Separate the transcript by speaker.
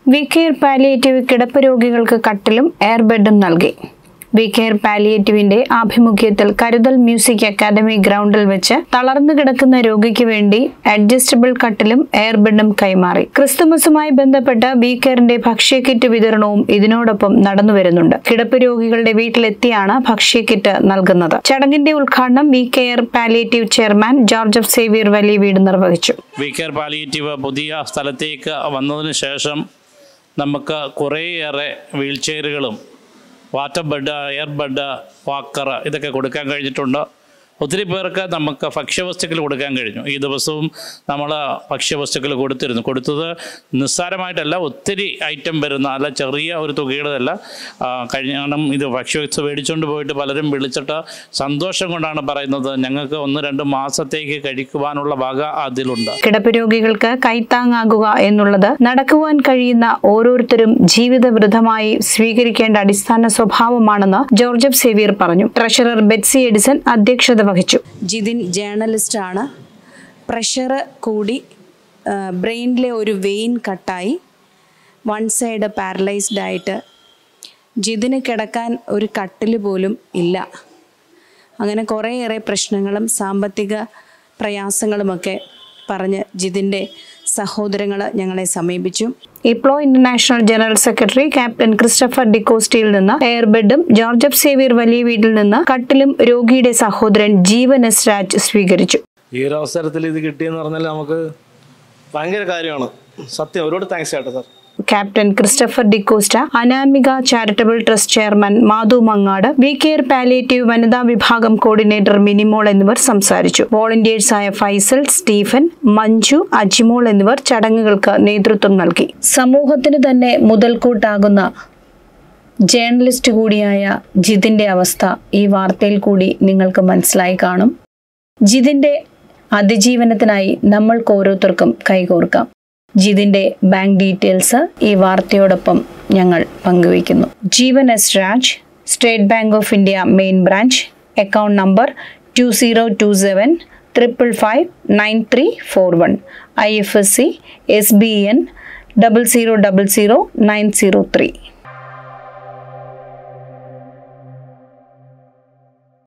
Speaker 1: V care palliative കിടപ്പ് രോഗികൾക്ക് കട്ടിലും എയർ ബെഡും നൽകി വി കെയർ പാലിയേറ്റീവിന്റെ ആഭിമുഖ്യത്തിൽ കരുതൽ മ്യൂസിക് അക്കാദമി ഗ്രൗണ്ടിൽ വെച്ച് തളർന്നു കിടക്കുന്ന രോഗിക്ക് വേണ്ടി അഡ്ജസ്റ്റബിൾ കട്ടിലും എയർ ബെഡും കൈമാറി ക്രിസ്തുമസുമായി ബന്ധപ്പെട്ട് വി കെയറിന്റെ ഭക്ഷ്യക്കിറ്റ് വിതരണവും ഇതിനോടൊപ്പം നടന്നു വരുന്നുണ്ട് കിടപ്പ് രോഗികളുടെ വീട്ടിലെത്തിയാണ് ഭക്ഷ്യക്കിറ്റ് നൽകുന്നത് ചടങ്ങിന്റെ ഉദ്ഘാടനം we care palliative chairman George F Xavier വലിയ വീട് നിർവഹിച്ചു
Speaker 2: വി കെയർ പാലിയേറ്റീവ് പുതിയ സ്ഥലത്തേക്ക് വന്നതിന് ശേഷം നമുക്ക് കുറേയേറെ വീൽ ചെയറുകളും water bed air bed walker ഇതൊക്കെ കൊടുക്കാൻ കഴിഞ്ഞിട്ടുണ്ട് ഒത്തിരി പേർക്ക് നമുക്ക് ഭക്ഷ്യവസ്തുക്കൾ കൊടുക്കാൻ കഴിഞ്ഞു ഈ ദിവസവും നമ്മൾ ഭക്ഷ്യവസ്തുക്കൾ കൊടുത്തിരുന്നു കൊടുത്തത് നിസ്സാരമായിട്ടല്ല ഒത്തിരി ഐറ്റം വരുന്ന അല്ല ചെറിയ ഒരു തുകയുടെതല്ല ആ, കഴിഞ്ഞ കാരണം ഇത് ഭക്ഷ്യവസ്തു മേടിച്ചുകൊണ്ട് പോയിട്ട് പലരും വിളിച്ചിട്ട് സന്തോഷം കൊണ്ടാണ് പറയുന്നത് ഞങ്ങൾക്ക് ഒന്ന് രണ്ട് മാസത്തേക്ക് കഴിക്കുവാനുള്ള വക അതിലുണ്ട്
Speaker 1: കിടപ്പ് രോഗികൾക്ക് കൈത്താങ്ങാകുക എന്നുള്ളത് നടക്കുവാൻ കഴിയുന്ന ഓരോരുത്തരും ജീവിതവൃതമായി സ്വീകരിക്കേണ്ട അടിസ്ഥാന സ്വഭാവമാണെന്ന് ജോർജ് എഫ് സേവിയർ പറഞ്ഞു ട്രഷറർ ബെറ്റ്സി എഡിസൺ അധ്യക്ഷത വഹിച്ചു
Speaker 3: ജിതിൻ ജേർണലിസ്റ്റാണ് പ്രഷർ കൂടി ബ്രെയിനിലെ ഒരു വെയിൻ കട്ടായി വൺ സൈഡ് പാരലൈസ്ഡ് ആയിട്ട് ജിതിന് കിടക്കാൻ ഒരു കട്ടിൽ പോലും ഇല്ല അങ്ങനെ കുറേയേറെ പ്രശ്നങ്ങളും സാമ്പത്തിക പ്രയാസങ്ങളുമൊക്കെ പറഞ്ഞ് ജിതിൻ്റെ സഹോദരങ്ങൾ ഞങ്ങളെ സമീപിച്ചു
Speaker 1: ഇപ്ലോ international general secretary captain Christopher ഡിക്കോസ്റ്റിയിൽ നിന്ന് എയർബെഡും ജോർജ് എഫ് സേവിയർ വലിയ വീട്ടിൽ നിന്ന് കട്ടിലും രോഗിയുടെ സഹോദരൻ ജീവൻ എസ് രാജ് സ്വീകരിച്ചു
Speaker 4: ഈ ഒരു അവസരത്തിൽ ഇത് കിട്ടിയെന്ന് പറഞ്ഞാൽ നമുക്ക് ഭയങ്കര കാര്യമാണ് സത്യം ഒരുപാട് താങ്ക്സ് ചേട്ടാ sir
Speaker 1: captain Christopher D'Costa Anamika charitable trust chairman Madhu Mangad we care palliative വനിതാ വിഭാഗം കോർഡിനേറ്റർ മിനിമോൾ എന്നിവർ സംസാരിച്ചു വോളണ്ടിയേഴ്സായ ഫൈസൽ സ്റ്റീഫൻ മഞ്ജു അജിമോൾ എന്നിവർ ചടങ്ങുകൾക്ക് നേതൃത്വം നൽകി സമൂഹത്തിന് തന്നെ മുതൽക്കൂട്ടാകുന്ന ജേർണലിസ്റ്റ് കൂടിയായ ജിതിന്റെ അവസ്ഥ ഈ വാർത്തയിൽ കൂടി നിങ്ങൾക്ക് മനസ്സിലായി കാണും ജിതിന്റെ അതിജീവനത്തിനായി നമ്മൾക്ക് ഓരോരുത്തർക്കും കൈകോർക്കാം ജിതിന്റെ ബാങ്ക് ഡീറ്റെയിൽസ് ഈ വാർത്തയോടൊപ്പം ഞങ്ങൾ പങ്കുവയ്ക്കുന്നു Jeevan S Raj State Bank of India main branch account number two zero two seven triple five nine three four one I F S C S B N double zero double zero nine zero three